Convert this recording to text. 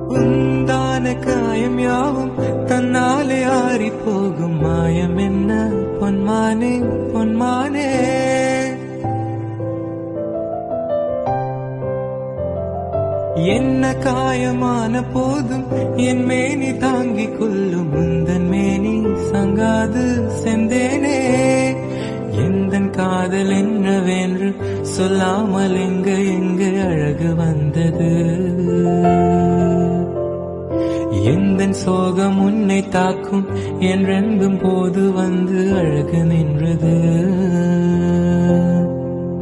உந்தான காயம் யாவும் தன்னாலே ஆறி போகும் மாயம் என்ன பொன்மானே பொன்மானே என்ன காயமான போதும் என் மேனி தாங்கிக் கொள்ளும் உந்தன் மேனி சங்காது செந்தேனே எந்தன் காதல் என்னவென்று சொல்லாமல் எங்க எங்க அழகு வந்தது எந்தன் சோகம் உன்னை தாக்கும் என்றென்பும் போது வந்து அழகு நின்றது